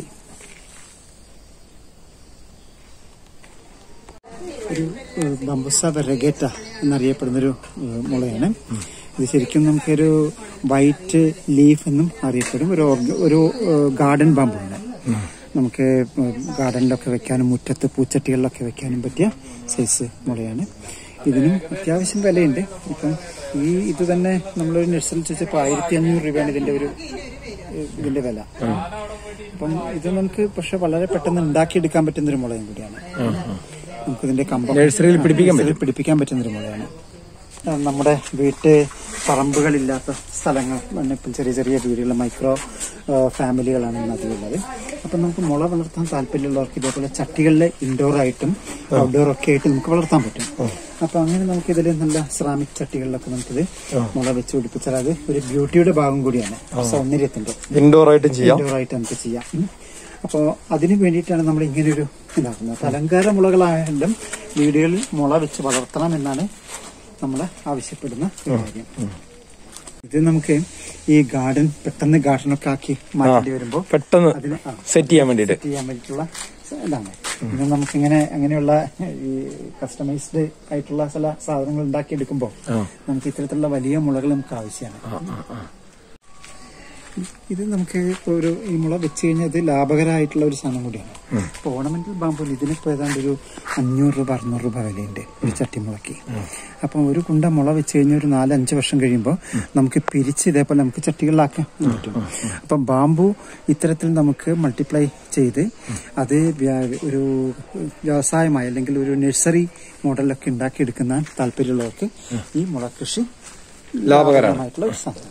[SPEAKER 1] ഒരു ബംബുസ വെറഗേറ്റ എന്നറിയപ്പെടുന്നൊരു ഏഹ്, മുളയാണ് ഇത് ശരിക്കും നമുക്കൊരു വൈറ്റ് ലീഫ് എന്നും അറിയപ്പെടും ഒരു ഓർഗ- ഒരു ഗാർഡൻ ബാമ്പുണ്ട് നമുക്ക് ഗാർഡനിലൊക്കെ വെക്കാനും മുറ്റത്ത് പൂച്ചട്ടികളിലൊക്കെ വെക്കാനും പറ്റിയ സൈസ് മുളയാണ് ഇതിനും അത്യാവശ്യം വിലയുണ്ട് ഇപ്പം ഈ ഇത് തന്നെ നമ്മളൊരു നഴ്സറിൽ ചോദിച്ചപ്പോൾ ആയിരത്തി അഞ്ഞൂറ് രൂപയാണ് ഇതിന്റെ ഒരു ഏഹ്, ഇതിന്റെ വില അപ്പം ഇത് നമുക്ക് പക്ഷെ വളരെ പെട്ടെന്ന് ഉണ്ടാക്കിയെടുക്കാൻ പറ്റുന്ന ഒരു മുളയും കൂടിയാണ് നമുക്ക് ഇതിന്റെ കമ്പം
[SPEAKER 2] നഴ്സറിയിൽ പിടിപ്പിക്കാൻ
[SPEAKER 1] നഴ്സറിയിൽ പിടിപ്പിക്കാൻ പറ്റുന്ന ഒരു മുളയാണ് ആ, നമ്മുടെ വീട്ട് പറമ്പുകളില്ലാത്ത സ്ഥലങ്ങൾ ഇപ്പം ചെറിയ ചെറിയ വീടുകൾ മൈക്രോ ആ, ഫാമിലികളാണ് ഇന്ന് അതിലുള്ളത് അപ്പം നമുക്ക് മുള വളർത്താൻ താല്പര്യമുള്ളവർക്ക് ഇതേപോലെ ചട്ടികളിൽ ഇൻഡോർ ആയിട്ടും ഔട്ട്ഡോർ ഒക്കെ ആയിട്ട് നമുക്ക് വളർത്താൻ പറ്റും അപ്പൊ അങ്ങനെ നമുക്ക് ഇതിൽ നല്ല സെറാമിക് ചട്ടികളിലൊക്കെ നമുക്കിത് മുള വെച്ച് പിടിപ്പിച്ചാൽ അത് ഒരു ബ്യൂട്ടിയുടെ ഭാഗം കൂടിയാണ് സൗന്ദര്യത്തിന്റെ
[SPEAKER 2] ഇൻഡോർ ആയിട്ടും ചെയ്യാം
[SPEAKER 1] ഇൻഡോർ ആയിട്ട് നമുക്ക് ചെയ്യാം ഉം. അപ്പോൾ അതിന് വേണ്ടിയിട്ടാണ് നമ്മൾ ഇങ്ങനെയൊരു ഇതാക്കുന്നത് അപ്പൊ അലങ്കാര മുളകളായാലും വീടുകളിൽ മുള വെച്ച് വളർത്തണം എന്നാണ് നമ്മൾ ആവശ്യപ്പെടുന്ന ഒരു കാര്യം ഇത് നമുക്ക് ഈ ഗാർഡൻ പെട്ടെന്ന് ഗാർഡനൊക്കെ ആക്കി മാറ്റേണ്ടി വരുമ്പോൾ
[SPEAKER 2] പെട്ടെന്ന്
[SPEAKER 1] അതിന് ആ,
[SPEAKER 2] സെറ്റ് ചെയ്യാൻ വേണ്ടിയിട്ട്
[SPEAKER 1] ചെയ്യാൻ വേണ്ടിയിട്ടുള്ള സ- ഇതാണ് ഇത് നമുക്കിങ്ങനെ അങ്ങനെയുള്ള ഈ കസ്റ്റമൈസ്ഡ് ആയിട്ടുള്ള ചില സാധനങ്ങൾ ഉണ്ടാക്കിയെടുക്കുമ്പോൾ നമുക്ക് ഇത്തരത്തിലുള്ള വലിയ മുളകൾ നമുക്ക് ആവശ്യമാണ് ഇത് നമുക്ക് ഒരു ഈ മുള വെച്ച് കഴിഞ്ഞാൽ ഇത് ലാഭകരമായിട്ടുള്ള ഒരു സാധനം കൂടിയാണ് ഇപ്പൊ ഓർണമെന്റൽ ബാമ്പുൽ ഇതിനിപ്പോ ഏതാണ്ട് ഒരു അഞ്ഞൂറ് രൂപ അറുന്നൂറ് രൂപ വിലയുണ്ട് ഒരു ചട്ടിമുളയ്ക്ക് അപ്പം ഒരു കുണ്ട മുള വെച്ച് കഴിഞ്ഞാൽ ഒരു നാല് അഞ്ച് വർഷം കഴിയുമ്പോൾ നമുക്ക് പിരിച്ച് ഇതേപോലെ നമുക്ക് ചട്ടികളിലാക്കാൻ പറ്റും അപ്പം ബാമ്പു ഇത്തരത്തിൽ നമുക്ക് മൾട്ടിപ്ലൈ ചെയ്ത് അത് വ്യ- ഒരു വ്യവസായമായി അല്ലെങ്കിൽ ഒരു നഴ്സറി മോഡലൊക്കെ ഉണ്ടാക്കിയെടുക്കുന്ന താല്പര്യമുള്ളവർക്ക് ഈ മുള കൃഷി ലാഭകരമായിട്ടുള്ള ഒരു സാധനം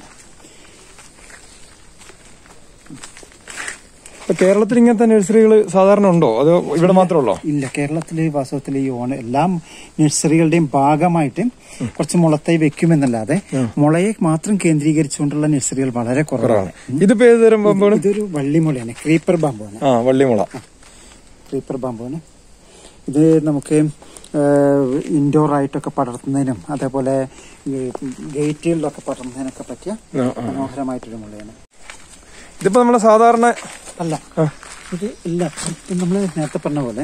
[SPEAKER 2] ഇപ്പൊ കേരളത്തിൽ ഇങ്ങനത്തെ നഴ്സറികൾ സാധാരണ ഉണ്ടോ അതോ ഇവിടെ മാത്രമേ ഉള്ളോ
[SPEAKER 1] ഇല്ല കേരളത്തിലെ വാസ്തവത്തിൽ ഈ ഓണ എല്ലാ നഴ്സറികളുടെയും ഭാഗമായിട്ട് കുറച്ച് മുളത്തൈ വെക്കുമെന്നല്ലാതെ മുളയെ മാത്രം കേന്ദ്രീകരിച്ചുകൊണ്ടുള്ള നഴ്സറികൾ വളരെ കുറവാണ്
[SPEAKER 2] ഇതിപ്പോ ഏത് തരം പമ്പാണ്
[SPEAKER 1] ഇതൊരു വള്ളിമുളയാണ് ക്രീപ്പർ ബാമ്പാണ്
[SPEAKER 2] ആ വള്ളിമുള
[SPEAKER 1] ക്രീപ്പർ ബാമ്പാണ് ഇത് നമുക്ക് ഇൻഡോർ ആയിട്ടൊക്കെ പടർത്തുന്നതിനും അതേപോലെ ഈ ഗേറ്റുകളിലൊക്കെ പടർത്തുന്നതിനൊക്കെ പറ്റിയ
[SPEAKER 2] ആ, ആ.
[SPEAKER 1] മനോഹരമായിട്ടൊരു മുളയാണ്
[SPEAKER 2] ഇതിപ്പോ നമ്മളെ സാധാരണ
[SPEAKER 1] അല്ല ഇത് ഇല്ല നമ്മൾ നേരത്തെ പറഞ്ഞ പോലെ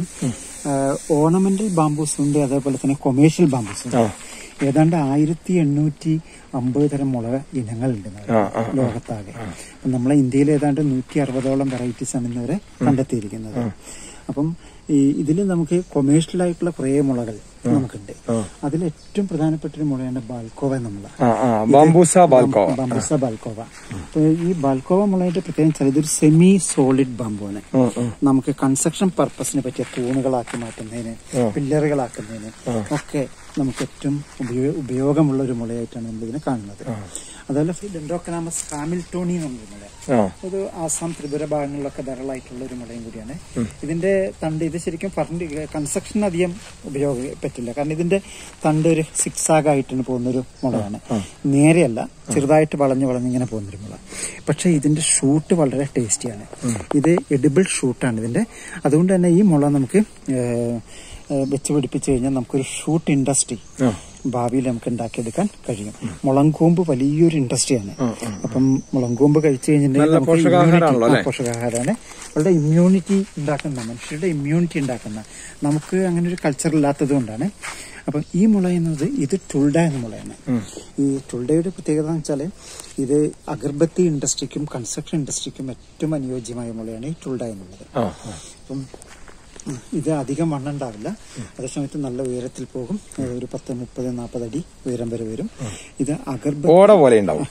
[SPEAKER 1] ഓർണമെന്റൽ ബാംബൂസ് ഉണ്ട് അതേപോലെ തന്നെ കൊമേഴ്ഷ്യൽ ബാംബൂസ് ഉണ്ട് ഏതാണ്ട് ആയിരത്തി എണ്ണൂറ്റി അമ്പത് തരം മുളക് ഇനങ്ങളുണ്ട് നമ്മുടെ ലോകത്താകെ അപ്പം നമ്മളെ ഇന്ത്യയിൽ ഏതാണ്ട് നൂറ്റി അറുപതോളം വെറൈറ്റീസ് ആണ് ഇന്നുവരെ കണ്ടെത്തിയിരിക്കുന്നത് അപ്പം ഈ ഇതിൽ നമുക്ക് കൊമേഴ്ഷ്യൽ ആയിട്ടുള്ള കുറേ മുളകൾ നമുക്കുണ്ട് അതിൽ ഏറ്റവും പ്രധാനപ്പെട്ട ഒരു മുളയാണ് ബാൽക്കോവ എന്നുള്ള
[SPEAKER 2] ആ ആ ബാംബൂസ ബാൽക്കോ
[SPEAKER 1] ബാംബൂസ ബാൽക്കോവ അപ്പൊ ഈ ബാൽക്കോവ മുളയുടെ പ്രത്യേകം വെച്ചാൽ ഇതൊരു സെമി സോളിഡ് ബാംബു ആണ് നമുക്ക് കൺസ്ട്രക്ഷൻ പർപ്പസിന് പറ്റിയ തൂണുകളാക്കി മാറ്റുന്നതിന് പില്ലറുകളാക്കുന്നതിന് ഒക്കെ നമുക്ക് ഏറ്റവും ഉപയോ- ഉപയോഗമുള്ള ഒരു മുളയായിട്ടാണ് നമ്മൾ ഇതിനെ കാണുന്നത് അതുപോലെ ഡെൻഡോക്കനാമസ് ഹാമിൽട്ടോണി എന്ന് പറഞ്ഞ മുള
[SPEAKER 2] ആ
[SPEAKER 1] ഒരു ആസാം ത്രിപുര ഭാഗങ്ങളിലൊക്കെ ധാരാളമായിട്ടുള്ള ഒരു മുളയും കൂടിയാണ് ഇതിന്റെ തണ്ട് ഇത് ശരിക്കും ഫണ്ട് കൺസ്ട്രക്ഷൻ അധികം ഉപയോഗ പറ്റില്ല കാരണം ഇതിന്റെ തണ്ട് ഒരു സിക്സ് ആയിട്ടാണ് പോകുന്നൊരു മുളയാണ് നേരെയല്ല ചെറുതായിട്ട് വളഞ്ഞ് വളഞ്ഞിങ്ങനെ പോകുന്നൊരു മുള പക്ഷെ ഇതിന്റെ ഷൂട്ട് വളരെ ടേസ്റ്റിയാണ് ഇത് എഡിബിൾ ഷൂട്ടാണ് ഇതിന്റെ അതുകൊണ്ട് തന്നെ ഈ മുള നമുക്ക് ഏഹ്, ഏഹ്, വെച്ച് പിടിപ്പിച്ചു കഴിഞ്ഞാൽ നമുക്കൊരു ഷൂട്ട് ഇൻഡസ്ട്രി ഭാവിയിൽ നമുക്ക് ഉണ്ടാക്കിയെടുക്കാൻ കഴിയും മുളങ്കൂമ്പ് വലിയൊരു ഇൻഡസ്ട്രിയാണ് അപ്പം മുളങ്കൂമ്പ് കഴിച്ചു കഴിഞ്ഞിട്ടുണ്ടെങ്കിൽ നമുക്ക്
[SPEAKER 2] പോഷകാഹാരമാണല്ലോ
[SPEAKER 1] immunity- ആ, പോഷകാഹാരമാണ് വളരെ ഇമ്മ്യൂണിറ്റി ഉണ്ടാക്കുന്ന മനുഷ്യരുടെ ഇമ്മ്യൂണിറ്റി ഉണ്ടാക്കുന്ന നമുക്ക് അങ്ങനെ ഒരു കൾച്ചർ ഇല്ലാത്തത് കൊണ്ടാണ് അപ്പം ഈ മുള എന്നത് ഇത് ടുൾഡ എന്ന മുളയാണ് ഈ ടുൾഡയുടെ പ്രത്യേകത എന്ന് വെച്ചാൽ ഇത് അഗർബത്തി ഇൻഡസ്ട്രിക്കും കൺസ്ട്രക്ഷൻ ഇൻഡസ്ട്രിക്കും ഏറ്റവും അനുയോജ്യമായ മുളയാണ് ഈ ടുൾഡ എന്നുള്ളത്
[SPEAKER 2] ആ ആ.
[SPEAKER 1] അപ്പം ഉം, ഇത് അധികം വണ്ണം ഉണ്ടാവില്ല അതേസമയത്ത് നല്ല ഉയരത്തിൽ പോകും ഏഹ് ഒരു പത്ത് മുപ്പത് നാൽപ്പത് അടി ഉയരം വരെ വരും ഇത് അഗർബത്തി
[SPEAKER 2] ഓട പോലെ ഉണ്ടാവും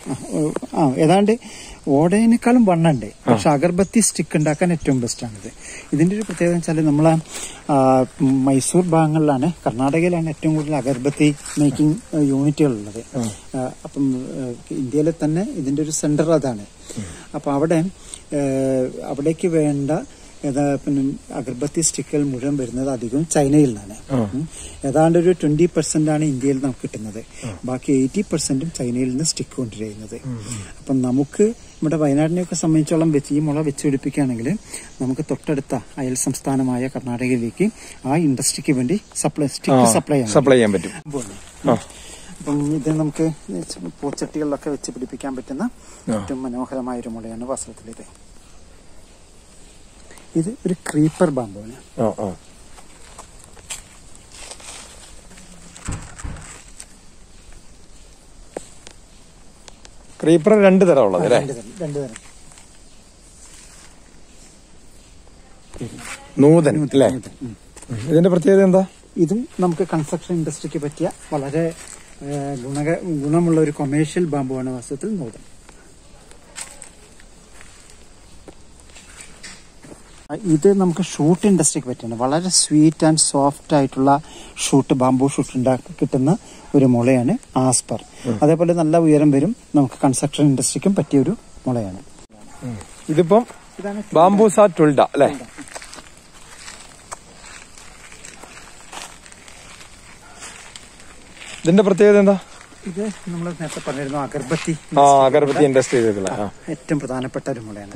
[SPEAKER 1] ആ ഏതാണ്ട് ഓടേനേക്കാളും വണ്ണുണ്ട് പക്ഷെ അഗർബത്തി സ്റ്റിക്ക് ഉണ്ടാക്കാൻ ഏറ്റവും ബെസ്റ്റ് ആണിത് ഇതിന്റെ ഒരു പ്രത്യേകത വെച്ചാൽ നമ്മളെ ആ, മൈസൂർ ഭാഗങ്ങളിലാണ് കർണാടകയിലാണ് ഏറ്റവും കൂടുതൽ അഗർബത്തി മേക്കിംഗ് യൂണിറ്റുകൾ ഉള്ളത് ആ, അപ്പം ആ, ഇന്ത്യയിലെ തന്നെ ഇതിന്റെ ഒരു സെന്റർ അതാണ് അപ്പൊ അവിടെ ആ, അവിടേക്ക് വേണ്ട ഏതാ പിന്നെ അഗർബത്തി സ്റ്റിക്കുകൾ മുഴുവൻ വരുന്നത് അധികവും ചൈനയിൽ നിന്നാണ് ഉം. ഏതാണ്ട് ഒരു ട്വന്റി പെർസെന്റ് ആണ് ഇന്ത്യയിൽ നമുക്ക് കിട്ടുന്നത് ബാക്കി എയ്റ്റി പെർസെന്റും ചൈനയിൽ നിന്ന് സ്റ്റിക്ക് കൊണ്ടുവരുന്നത് അപ്പം നമുക്ക് നമ്മുടെ വയനാടിനെയൊക്കെ സംബന്ധിച്ചോളം വെച്ച് ഈ മുള വെച്ച് പിടിപ്പിക്കുകയാണെങ്കിൽ നമുക്ക് തൊട്ടടുത്ത അയൽ സംസ്ഥാനമായ കർണാടകയിലേക്ക് ആ ഇൻഡസ്ട്രിക്ക് വേണ്ടി സപ്ലൈ സ്റ്റിക്ക് സപ്ലൈ ചെയ്യാൻ
[SPEAKER 2] സപ്ലൈ ചെയ്യാൻ പറ്റും
[SPEAKER 1] സംഭവമാണ്. അപ്പം ഇത് നമുക്ക് പൂച്ചട്ടികളിലൊക്കെ വെച്ച് പിടിപ്പിക്കാൻ പറ്റുന്ന ഏറ്റവും മനോഹരമായ ഒരു മുളയാണ് വാസ്തവത്തിൽ ഇത് ഇത് ഒരു ക്രീപ്പർ ബാമ്പുവാണ്
[SPEAKER 2] ആ ആ ക്രീപ്പർ രണ്ട് തരം ഉള്ളത് അല്ലേ
[SPEAKER 1] രണ്ട് തരം രണ്ട് തരം
[SPEAKER 2] നൂതൻ അല്ലേ
[SPEAKER 1] ഉം.
[SPEAKER 2] ഇതിന്റെ പ്രത്യേകത എന്താ
[SPEAKER 1] ഇതും നമുക്ക് കൺസ്ട്രക്ഷൻ ഇൻഡസ്ട്രിക്ക് പറ്റിയ വളരെ ഏ, ഗുണക ഗുണമുള്ള ഒരു കൊമേഴ്ഷ്യൽ ബാമ്പുവാണ് വാസ്തവത്തിൽ നൂതൻ ഇത് നമുക്ക് ഷൂട്ട് ഇൻഡസ്ട്രിക്ക് പറ്റുന്ന വളരെ സ്വീറ്റ് ആൻഡ് സോഫ്റ്റ് ആയിട്ടുള്ള ഷൂട്ട് ബാംബു ഷൂട്ട് ഉണ്ടാക്കി കിട്ടുന്ന ഒരു മുളയാണ് ആസ്പർ അതേപോലെ നല്ല ഉയരം വരും നമുക്ക് കൺസ്ട്രക്ഷൻ ഇൻഡസ്ട്രിക്കും പറ്റിയ ഒരു മുളയാണ്
[SPEAKER 2] ഇതിപ്പം
[SPEAKER 1] ഇതാണ്
[SPEAKER 2] ബാംബൂസ ടുൾഡ അല്ലേ ഇതിന്റെ പ്രത്യേകത എന്താ
[SPEAKER 1] ഇത് നമ്മൾ നേരത്തെ പറഞ്ഞിരുന്നു അഗർബത്തി
[SPEAKER 2] ആ അഗർബത്തി ഇൻഡസ്ട്രി ചെയ്തിട്ടുള്ള ആ
[SPEAKER 1] ഏറ്റവും പ്രധാനപ്പെട്ട ഒരു മുളയാണ്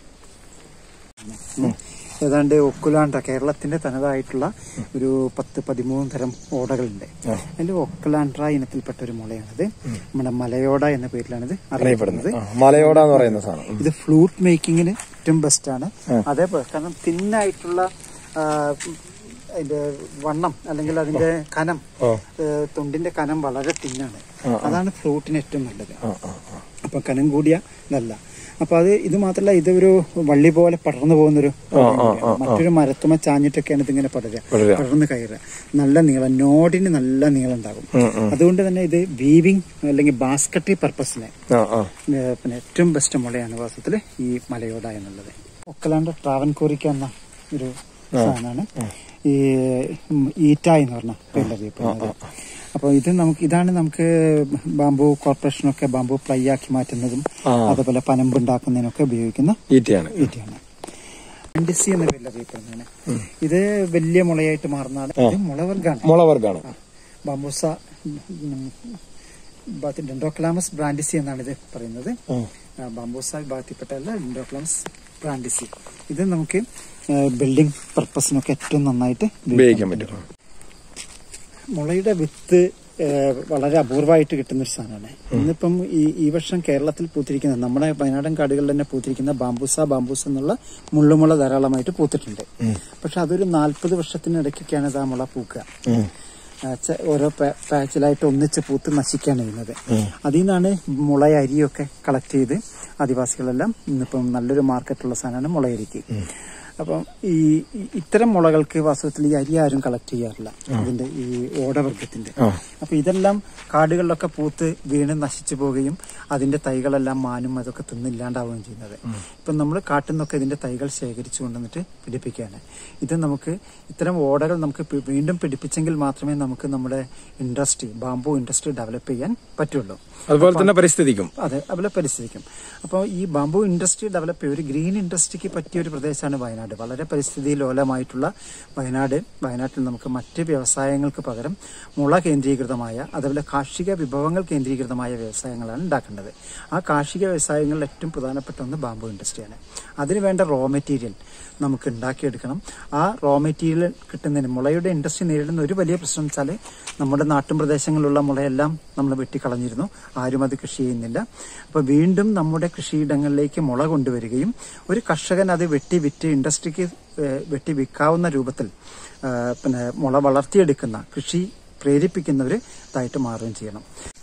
[SPEAKER 1] ഉം. ഏതാണ്ട് ഒക്കുലാണ്ട കേരളത്തിന്റെ തനതായിട്ടുള്ള ഒരു പത്ത് പതിമൂന്ന് തരം ഓടകളുണ്ട് അതിൽ ഒക്കുലാൻഡ്ര ഇനത്തിൽപ്പെട്ട ഒരു മുളയാണിത് നമ്മുടെ മലയോട എന്ന പേരിലാണിത് അറിയപ്പെടുന്നത്
[SPEAKER 2] ആ, മലയോട എന്ന് പറയുന്ന സാധനം ഉം.
[SPEAKER 1] ഇത് ഫ്ലൂട്ട് മേക്കിങ്ങിന് ഏറ്റവും ബെസ്റ്റ് ആണ് അതേപോലെ കാരണം തിന്നായിട്ടുള്ള ആ, അതിന്റെ വണ്ണം അല്ലെങ്കിൽ അതിന്റെ കനം
[SPEAKER 2] ഓ.
[SPEAKER 1] ഏഹ്, തൊണ്ടിന്റെ കനം വളരെ തിന്നാണ് അതാണ് ഫ്ലൂട്ടിന് ഏറ്റവും നല്ലത്
[SPEAKER 2] ആ, ആ, ആ.
[SPEAKER 1] അപ്പൊ കനം കൂടിയ ഇതല്ല അപ്പൊ അത് ഇത് മാത്രല്ല ഇതൊരു വള്ളി പോലെ പടർന്നു പോകുന്നൊരു പൗധം കൂടിയാണ്. മറ്റൊരു മരത്തുമ ചാഞ്ഞിട്ടൊക്കെയാണ് ഇതിങ്ങനെ പടരുക
[SPEAKER 2] പടരുക.
[SPEAKER 1] പടർന്ന് കയറുക നല്ല നീളം നോടിന് നല്ല നീളം ഉണ്ടാകും
[SPEAKER 2] ഉം, ഉം.
[SPEAKER 1] അതുകൊണ്ട് തന്നെ ഇത് വീവിങ് അല്ലെങ്കിൽ ബാസ്കറ്റി പർപ്പസിന്
[SPEAKER 2] ആ, ആ.
[SPEAKER 1] ഏഹ് പിന്നെ ഏറ്റവും ബെസ്റ്റ് മുളയാണ് വാസ്തവത്തില് ഈ മലയോട എന്നുള്ളത് ഒക്കലാണ്ട് ട്രാവൻകൂറിക്ക എന്ന ഒരു സാധനമാണ് ഈ ഉം, ഈറ്റ എന്ന് പറഞ്ഞ പേരിലറിയപ്പെടുന്നത് അപ്പോൾ ഇത് നമുക്ക് ഇതാണ് നമുക്ക് ബാംബു കോർപ്പറേഷനൊക്കെ ബാംബു ഫ്ലൈ ആക്കി മാറ്റുന്നതും
[SPEAKER 2] ആ.
[SPEAKER 1] അതുപോലെ പനമ്പ് ഉണ്ടാക്കുന്നതിനൊക്കെ ഉപയോഗിക്കുന്ന
[SPEAKER 2] ഈറ്റയാണ്
[SPEAKER 1] ഈറ്റയാണ് ആൻഡിസി എന്ന പേരിൽ അറിയപ്പെടുന്നതാണ് ഇത് വലിയ മുളയായിട്ട് മാറുന്നതാണ് ഇത് മുളവർഗാണ്
[SPEAKER 2] മുളവർഗാണ്
[SPEAKER 1] ബാംബൂസ ഡെൻഡോക്ലാമസ് ബ്രാൻഡിസി എന്നാണ് ഇത് പറയുന്നത്
[SPEAKER 2] ഉം.
[SPEAKER 1] ആ, ബാംബൂസ വിഭാഗത്തിൽപ്പെട്ടല്ല ഡെൻഡോക്ലാമസ് ബ്രാൻഡിസി ഇത് നമുക്ക് ബിൽഡിംഗ് പർപ്പസിനൊക്കെ ഏറ്റവും നന്നായിട്ട്
[SPEAKER 2] ഉപയോഗിക്കാൻ പറ്റും
[SPEAKER 1] മുളയുടെ വിത്ത് ഏഹ്, വളരെ അപൂർവമായിട്ട് കിട്ടുന്ന ഒരു സാധനമാണ് ഇന്നിപ്പം ഈ ഈ വർഷം കേരളത്തിൽ പൂത്തിരിക്കുന്ന നമ്മുടെ വയനാടൻ കാടുകളിൽ തന്നെ പൂത്തിരിക്കുന്ന ബാംബൂസ ബാംബൂസ് എന്നുള്ള മുള്ളുമുള ധാരാളമായിട്ട് പൂത്തിട്ടുണ്ട് പക്ഷെ അതൊരു നാൽപ്പത് വർഷത്തിനിടയ്ക്കൊക്കെയാണ് ഇത് ആ മുള പൂക്കുക ആ, ച- ഓരോ പാ- പാച്ചിലായിട്ട് ഒന്നിച്ച് പൂത്ത് നശിക്കുകയാണ് ചെയ്യുന്നത് അതിൽ നിന്നാണ് മുള അരിയൊക്കെ കളക്ട് ചെയ്ത് ആദിവാസികളെല്ലാം ഇന്നിപ്പം നല്ലൊരു മാർക്കറ്റുള്ള സാധനമാണ് മുളയരിക്ക് അപ്പം ഈ ഈ ഇത്തരം മുളകൾക്ക് വാസ്തവത്തിൽ ഈ അരി ആരും കളക്ട് ചെയ്യാറില്ല ഇതിന്റെ ഈ ഓടവർഗത്തിന്റെ അപ്പൊ ഇതെല്ലാം കാടുകളിലൊക്കെ പൂത്ത് വീണ് നശിച്ചു പോവുകയും അതിന്റെ തൈകളെല്ലാം മാനും അതൊക്കെ തിന്നില്ലാണ്ടാവുകയും ചെയ്യുന്നത് ഇപ്പം നമ്മൾ കാട്ടിൽ നിന്നൊക്കെ ഇതിന്റെ തൈകൾ ശേഖരിച്ചു കൊണ്ടുവന്നിട്ട് പിടിപ്പിക്കുകയാണ് ഇത് നമുക്ക് ഇത്തരം ഓടകൾ നമുക്ക് പി- വീണ്ടും പിടിപ്പിച്ചെങ്കിൽ മാത്രമേ നമുക്ക് നമ്മുടെ ഇൻഡസ്ട്രി ബാംബു ഇൻഡസ്ട്രി ഡെവലപ്പ് ചെയ്യാൻ പറ്റുള്ളൂ
[SPEAKER 2] അതുപോലെ തന്നെ പരിസ്ഥിതിക്കും
[SPEAKER 1] അതെ അതുപോലെ പരിസ്ഥിതിക്കും അപ്പോൾ ഈ ബാംബു ഇൻഡസ്ട്രി ഡെവലപ്പ് ചെയ്യും ഒരു ഗ്രീൻ ഇൻഡസ്ട്രിക്ക് പറ്റിയ ഒരു പ്രദേശമാണ് വയനാട് വളരെ പരിസ്ഥിതി ലോലമായിട്ടുള്ള വയനാട് വയനാട്ടിൽ നമുക്ക് മറ്റ് വ്യവസായങ്ങൾക്ക് പകരം മുള കേന്ദ്രീകൃതമായ അതുപോലെ കാർഷിക വിഭവങ്ങൾ കേന്ദ്രീകൃതമായ വ്യവസായങ്ങളാണ് ഉണ്ടാക്കേണ്ടത് ആ കാർഷിക വ്യവസായങ്ങളിൽ ഏറ്റവും പ്രധാനപ്പെട്ട ഒന്ന് ബാംബു ഇൻഡസ്ട്രിയാണ് അതിന് വേണ്ട റോ മെറ്റീരിയൽ നമുക്ക് ഉണ്ടാക്കിയെടുക്കണം ആ റോ മെറ്റീരിയൽ കിട്ടുന്നതിന് മുളയുടെ ഇൻഡസ്ട്രി നേരിടുന്ന ഒരു വലിയ പ്രശ്നം വെച്ചാൽ നമ്മുടെ നാട്ടും പ്രദേശങ്ങളിലുള്ള മുളയെല്ലാം നമ്മൾ വെട്ടിക്കളഞ്ഞിരുന്നു ആരും അത് കൃഷി ചെയ്യുന്നില്ല അപ്പോൾ വീണ്ടും നമ്മുടെ കൃഷിയിടങ്ങളിലേക്ക് മുള കൊണ്ടുവരികയും ഒരു കർഷകൻ അത് വെട്ടി വിറ്റ് ഇൻഡസ്ട്രിക്ക് ഏഹ്, വെട്ടി വിൽക്കാവുന്ന രൂപത്തിൽ ഏഹ്, പിന്നെ മുള വളർത്തിയെടുക്കുന്ന കൃഷി പ്രേരിപ്പിക്കുന്നവർ ഇതായിട്ട് മാറുകയും ചെയ്യണം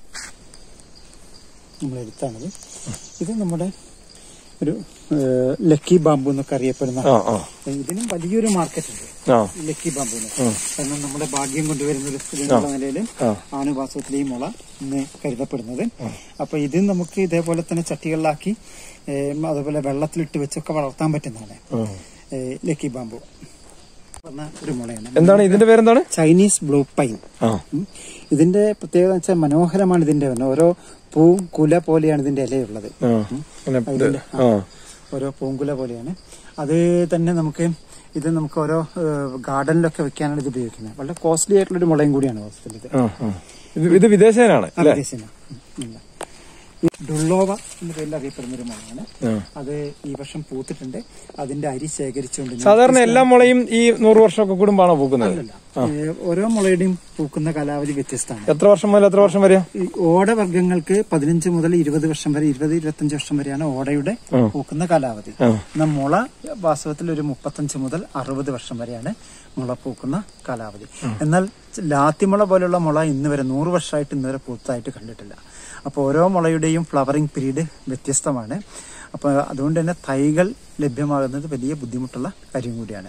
[SPEAKER 1] നമ്മൾ എടുത്താണത് ഇത് നമ്മുടെ ഒരു ഏഹ്, ലക്കി ബാമ്പു എന്നൊക്കെ അറിയപ്പെടുന്ന
[SPEAKER 2] ആ ആ
[SPEAKER 1] ഇതിനും വലിയൊരു മാർക്കറ്റ് ഉണ്ട്
[SPEAKER 2] ആ
[SPEAKER 1] ലക്കി ബാമ്പുവിന് കാരണം നമ്മുടെ ഭാഗ്യം കൊണ്ടുവരുന്ന ഒരു സ്ഥിതി എന്നുള്ള നിലയിൽ
[SPEAKER 2] ആ.
[SPEAKER 1] ആണ് വാസ്തവത്തിൽ ഈ മുള ഇന്ന് കരുതപ്പെടുന്നത് അപ്പൊ ഇത് നമുക്ക് ഇതേപോലെ തന്നെ ചട്ടികളിലാക്കി ഏം, അതുപോലെ വെള്ളത്തിലിട്ട് വെച്ചൊക്കെ വളർത്താൻ പറ്റുന്നതാണ്
[SPEAKER 2] ഉം.
[SPEAKER 1] ഏ, ലക്കി ബാമ്പു പറഞ്ഞ ഒരു മുളയാണ്
[SPEAKER 2] എന്താണ് ഇതിന്റെ പേരെന്താണ്
[SPEAKER 1] ചൈനീസ് ബ്ലൂ പൈൻ
[SPEAKER 2] ആ
[SPEAKER 1] ഉം. ഇതിന്റെ പ്രത്യേകത എന്ന് വെച്ചാൽ മനോഹരമാണ് ഇതിന്റെ വന്നെ. ഓരോ പൂവും കുല പോലെയാണ് ഇതിന്റെ ഇലയുള്ളത്
[SPEAKER 2] ആ പിന്നെ ഇത്,
[SPEAKER 1] അതിന്റെ,
[SPEAKER 2] ആ
[SPEAKER 1] ഓരോ പൂങ്കുല പോലെയാണ് അത് തന്നെ നമുക്ക് ഇത് നമുക്ക് ഓരോ ഏഹ്, ഗാർഡനിലൊക്കെ വെക്കാനാണ് ഇത് ഉപയോഗിക്കുന്നത് വളരെ കോസ്റ്റ്ലി ആയിട്ടുള്ള ഒരു മുളയും കൂടിയാണ് വാസ്തവത്തിൽ ഇത്
[SPEAKER 2] ആ, ആ. ഇത് ഇത് വിദേശീയനാണ്
[SPEAKER 1] ആ,
[SPEAKER 2] അല്ലേ
[SPEAKER 1] വിദേശിന. ഉം, ഇല്ല. ഈ ഡുള്ളോവ എന്ന പേരിൽ അറിയപ്പെടുന്ന ഒരു മുളയാണ്
[SPEAKER 2] ആ.
[SPEAKER 1] അത് ഈ വർഷം പൂത്തിട്ടുണ്ട് അതിന്റെ അരി ശേഖരിച്ചുകൊണ്ട് ഞാൻ-
[SPEAKER 2] സാധാരണ എല്ലാ മുളയും ഈ നൂറ് വർഷമൊക്കെ കൂടുമ്പാണോ പൂക്കുന്നത്
[SPEAKER 1] അല്ലല്ല. ഏഹ്, ഓരോ മുളയുടെയും പൂക്കുന്ന കാലാവധി വ്യത്യസ്തമാണ്
[SPEAKER 2] എത്ര വർഷം മുതൽ എത്ര വർഷം വരെയാ
[SPEAKER 1] ഈ ഓടവർഗ്ഗങ്ങൾക്ക് പതിനഞ്ച് മുതൽ ഇരുപത് വർഷം വരെ ഇരുപത് ഇരുപത്തഞ്ച് വർഷം വരെയാണ് ഓടയുടെ പൂക്കുന്ന കാലാവധി
[SPEAKER 2] ആ.
[SPEAKER 1] എന്നാൽ മുള വാസ്തവത്തിൽ ഒരു മുപ്പത്തഞ്ച് മുതൽ അറുപത് വർഷം വരെയാണ് മുള പൂക്കുന്ന കാലാവധി എന്നാൽ ലാത്തിമുള പോലുള്ള മുള ഇന്ന് വരെ നൂറ് വർഷമായിട്ട് ഇന്ന് വരെ പൂത്തായിട്ട് കണ്ടിട്ടില്ല അപ്പോൾ ഓരോ മുളയുടെയും ഫ്ലവറിംഗ് പീരീഡ് വ്യത്യസ്തമാണ് അപ്പോൾ അതുകൊണ്ട് തന്നെ തൈകൾ ലഭ്യമാകുന്നത് വലിയ ബുദ്ധിമുട്ടുള്ള കാര്യം കൂടിയാണ്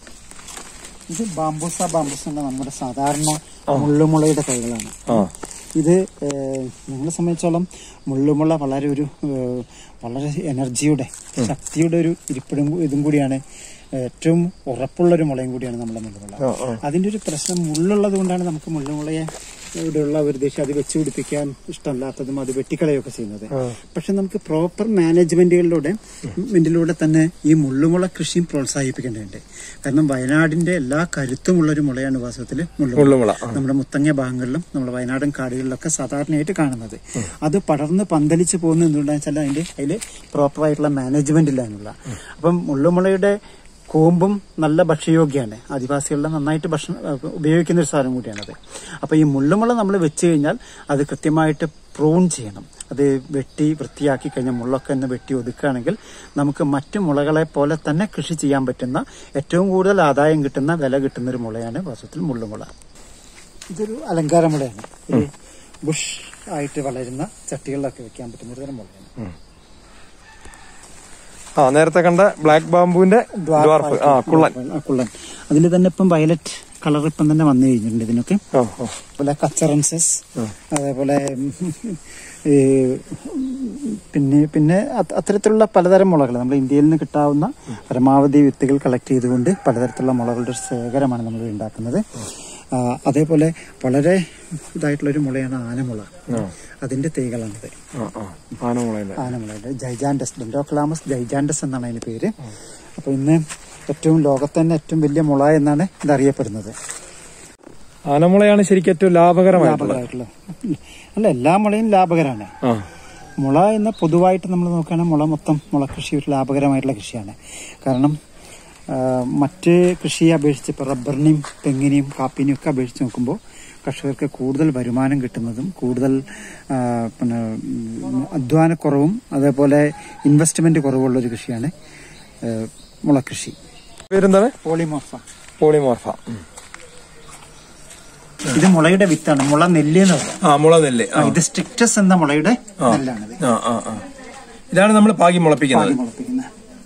[SPEAKER 1] ഇത് ബാംബൂസ ബാംബൂസ എന്ന നമ്മുടെ സാധാരണ മുള്ളുമുളയുടെ തൈകളാണ്
[SPEAKER 2] ആ
[SPEAKER 1] ഇത് ഏഹ്, ഞങ്ങളെ സംബന്ധിച്ചോളം മുള്ളുമുള്ള വളരെ ഒരു ഏഹ്, വളരെ എനർജിയുടെ ശക്തിയുടെ ഒരു ഇരിപ്പിടും ഇതും കൂടിയാണ് ഏറ്റവും ഉറപ്പുള്ള ഒരു മുളയും കൂടിയാണ് നമ്മുടെ മുള്ളുമുള
[SPEAKER 2] ആ, ആ.
[SPEAKER 1] അതിന്റെ ഒരു പ്രശ്നം മുള്ളുള്ളത് കൊണ്ടാണ് നമുക്ക് മുള്ളുമുളയെ ഇവിടെയുള്ള ഒരു ദേശം അത് വെച്ച് പിടിപ്പിക്കാൻ ഇഷ്ടമല്ലാത്തതും അത് വെട്ടിക്കളയൊക്കെ ചെയ്യുന്നത് പക്ഷെ നമുക്ക് പ്രോപ്പർ മാനേജ്മെന്റുകളിലൂടെ മെന്റിലൂടെ തന്നെ ഈ മുള്ളുമുള കൃഷിയും പ്രോത്സാഹിപ്പിക്കേണ്ടതുണ്ട് കാരണം വയനാടിന്റെ എല്ലാ കരുത്തുമുള്ള ഒരു മുളയാണ് വാസ്തവത്തിൽ മുള്ളുമുള
[SPEAKER 2] മുള്ളുമുള ആ.
[SPEAKER 1] നമ്മുടെ മുത്തങ്ങ ഭാഗങ്ങളിലും നമ്മുടെ വയനാടൻ കാടുകളിലൊക്കെ സാധാരണയായിട്ട് കാണുന്നത് അത് പടർന്ന് പന്തലിച്ച് പോകുന്നത് എന്തുകൊണ്ടാണെന്ന് വെച്ചാൽ അതിന്റെ അതിൽ പ്രോപ്പർ ആയിട്ടുള്ള മാനേജ്മെന്റ് ഇല്ല എന്നുള്ള അപ്പം മുള്ളുമുളയുടെ കൂമ്പും നല്ല ഭക്ഷ്യയോഗ്യമാണ് ആദിവാസികളുടെ നന്നായിട്ട് ഭക്ഷണം ഏഹ്, ഉപയോഗിക്കുന്ന ഒരു സാധനം കൂടിയാണത് അപ്പൊ ഈ മുള്ളുമുള നമ്മൾ വെച്ച് കഴിഞ്ഞാൽ അത് കൃത്യമായിട്ട് പ്രൂൺ ചെയ്യണം അത് വെട്ടി വൃത്തിയാക്കി കഴിഞ്ഞാൽ മുള്ളൊക്കെ ഒന്ന് വെട്ടി ഒതുക്കുകയാണെങ്കിൽ നമുക്ക് മറ്റു മുളകളെ പോലെ തന്നെ കൃഷി ചെയ്യാൻ പറ്റുന്ന ഏറ്റവും കൂടുതൽ ആദായം കിട്ടുന്ന വില കിട്ടുന്ന ഒരു മുളയാണ് വാസ്തവത്തിൽ മുള്ളുമുള ഇതൊരു അലങ്കാര മുളയാണ് ഒരു ബുഷ് ആയിട്ട് വളരുന്ന ചട്ടികളിലൊക്കെ വെക്കാൻ പറ്റുന്ന ഒരു തരം മുളയാണ്
[SPEAKER 2] ആ നേരത്തെ കണ്ട ബ്ലാക്ക് ബാംബുവിന്റെ ദ്വാർഫ് ആ കുള്ളൻ
[SPEAKER 1] ആ, കുള്ളൻ അതിൽ തന്നെ ഇപ്പം വയലറ്റ് കളർ ഇപ്പം തന്നെ വന്നു കഴിഞ്ഞിട്ടുണ്ട് ഇതിനൊക്കെ
[SPEAKER 2] ആ ആ
[SPEAKER 1] അതുപോലെ കച്ചറൻസസ് അതേപോലെ ഉം, ഈ, പിന്നെ പിന്നെ അത് അത്തരത്തിലുള്ള പലതരം മുളകൾ നമ്മൾ ഇന്ത്യയിൽ നിന്ന് കിട്ടാവുന്ന പരമാവധി വിത്തുകൾ കളക്ട് ചെയ്തുകൊണ്ട് പലതരത്തിലുള്ള മുളകളുടെ ഒരു ശേഖരമാണ് നമ്മൾ ഉണ്ടാക്കുന്നത് ആ, അതേപോലെ വളരെ ഇതായിട്ടുള്ള ഒരു മുളയാണ് ആനമുള അതിന്റെ തൈകളാണിത്
[SPEAKER 2] ആ ആ ആനമുളയിലെ
[SPEAKER 1] ആനമുളയുടെ ജൈജാൻഡസ് ഡെൻഡോക്ലാമസ് ജൈജാൻഡസ് എന്നാണ് അതിന് പേര് അപ്പൊ ഇന്ന് ഏറ്റവും ലോകത്ത് തന്നെ ഏറ്റവും വലിയ മുള എന്നാണ് ഇത് അറിയപ്പെടുന്നത്
[SPEAKER 2] ആനമുളയാണ് ശരിക്കും ഏറ്റവും ലാഭകരമായിട്ടുള്ളത്
[SPEAKER 1] ലാഭകരമായിട്ടുള്ള അല്ല എല്ലാ മുളയും ലാഭകരമാണ്
[SPEAKER 2] ആ
[SPEAKER 1] മുള എന്ന പൊതുവായിട്ട് നമ്മൾ നോക്കുകയാണെങ്കിൽ മുള മൊത്തം മുള കൃഷി ഒരു ലാഭകരമായിട്ടുള്ള കൃഷിയാണ് കാരണം ആ, മറ്റ് കൃഷിയെ അപേക്ഷിച്ച് ഇപ്പോൾ റബ്ബറിനെയും തെങ്ങിനെയും കാപ്പിനെയും ഒക്കെ അപേക്ഷിച്ച് നോക്കുമ്പോൾ കർഷകർക്ക് കൂടുതൽ വരുമാനം കിട്ടുന്നതും കൂടുതൽ ആ, പിന്നെ ഉം, അധ്വാനക്കുറവും അതേപോലെ ഇൻവെസ്റ്റ്മെന്റ് കുറവുള്ള ഒരു കൃഷിയാണ് ആ, മുളകൃഷി
[SPEAKER 2] പേരെന്താണ്
[SPEAKER 1] പോളിമോർഫ
[SPEAKER 2] പോളിമോർഫ
[SPEAKER 1] ഇത് മുളയുടെ വിത്താണ് മുള നെല്ല് എന്ന് പറയാം
[SPEAKER 2] ആ മുള നെല്ല് ആ
[SPEAKER 1] ഇത് സ്ട്രിക്റ്റസ് എന്ന മുളയുടെ നെല്ലാണിത്
[SPEAKER 2] ആ ആ ആ ഇതാണ് നമ്മൾ പാകി മുളപ്പിക്കുന്നത്
[SPEAKER 1] പാകി മുളപ്പിക്കുന്നത്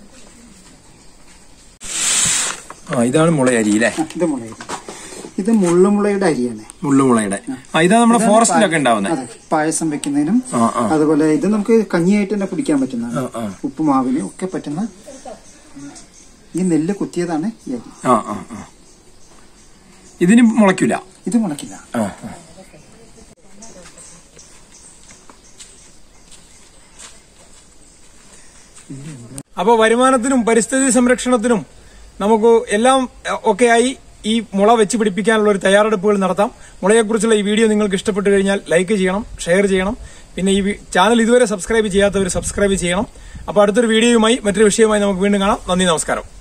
[SPEAKER 2] ആ ഇതാണ് മുളയരി അല്ലേ
[SPEAKER 1] ആ, ഇത് മുളയുടെ ഇത് മുള്ളുമുളയുടെ അരിയാണ്
[SPEAKER 2] മുള്ളുമുളയുടെ ആ ഇതാണ് നമ്മുടെ ഫോറസ്റ്റിലൊക്കെ ഉണ്ടാവുന്നത്
[SPEAKER 1] അതെ പായസം വെക്കുന്നതിനും
[SPEAKER 2] ആ ആ
[SPEAKER 1] അതുപോലെ ഇത് നമുക്ക് കഞ്ഞിയായിട്ട് തന്നെ കുടിക്കാൻ പറ്റുന്നതാണ്
[SPEAKER 2] ആ, ആ.
[SPEAKER 1] ഉപ്പുമാവിന് ഒക്കെ പറ്റുന്ന ഈ നെല്ല് കുത്തിയതാണ് ഈ അരി
[SPEAKER 2] ആ ആ ആ ഇതിന് മുളയ്ക്കൂല
[SPEAKER 1] ഇത് മുളക്കില്ല
[SPEAKER 2] ആ ആ. അപ്പൊ വരുമാനത്തിനും പരിസ്ഥിതി സംരക്ഷണത്തിനും നമുക്ക് എല്ലാം ഒക്കെ ആയി ഈ മുള വെച്ച് പിടിപ്പിക്കാനുള്ള ഒരു തയ്യാറെടുപ്പുകൾ നടത്താം മുളയെക്കുറിച്ചുള്ള ഈ വീഡിയോ നിങ്ങൾക്ക് ഇഷ്ടപ്പെട്ടു കഴിഞ്ഞാൽ ലൈക്ക് ചെയ്യണം ഷെയർ ചെയ്യണം പിന്നെ ഈ വി- ചാനൽ ഇതുവരെ സബ്സ്ക്രൈബ് ചെയ്യാത്തവർ സബ്സ്ക്രൈബ് ചെയ്യണം അപ്പൊ അടുത്തൊരു വീഡിയോയുമായി മറ്റൊരു വിഷയവുമായി നമുക്ക് വീണ്ടും കാണാം നന്ദി നമസ്കാരം